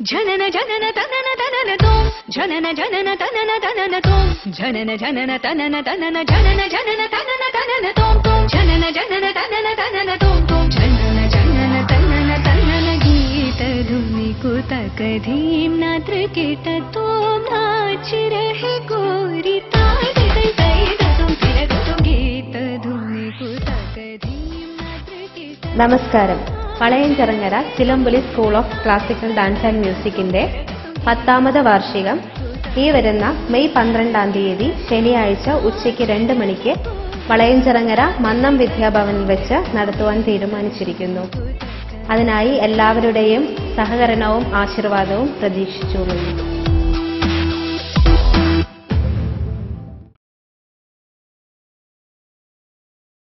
ಜನನ ಜನನ ತನನ ತನನ ತೋಂ ಜನನ ಜನನ ತನನ ತನನ ತೋಂ ಜನನ ಜನನ ತನನ ತನನ ಜನನ ಜನನ ತನನ ತನನ ತೋಂ ತೋಂ ಜನನ ಜನನ ತನನ ತನನ ತೋಂ ತೋಂ ಜನನ ಜನನ ತನನ ತನನ ಗೀತ ಧುನಿ ಕುತ ಕಧೀಂ ನಾತ್ರ ಕಿಟ ತೋಂ ನಾಚ ರಹೆ ಗೋರಿ ತಾಯಿ ತೈ ತೈ ತುಂ ತಿರಗುಂ ಗೀತ ಧುನಿ കുത കധീം നാത്ര കിട നമസ്കാരം Valayanchirangara Chilampuli school of classical dance and മ്യൂസിക്കിന്റെ പത്താമത് വാർഷികം ഈ വരുന്ന മെയ് പന്ത്രണ്ടാം തീയതി ശനിയാഴ്ച ഉച്ചയ്ക്ക് രണ്ട് മണിക്ക് വളയഞ്ചിറങ്ങര മന്നം വിദ്യാഭവനിൽ വെച്ച് നടത്തുവാൻ തീരുമാനിച്ചിരിക്കുന്നു അതിനായി എല്ലാവരുടെയും സഹകരണവും ആശീർവാദവും പ്രതീക്ഷിച്ചുകൊള്ളുന്നു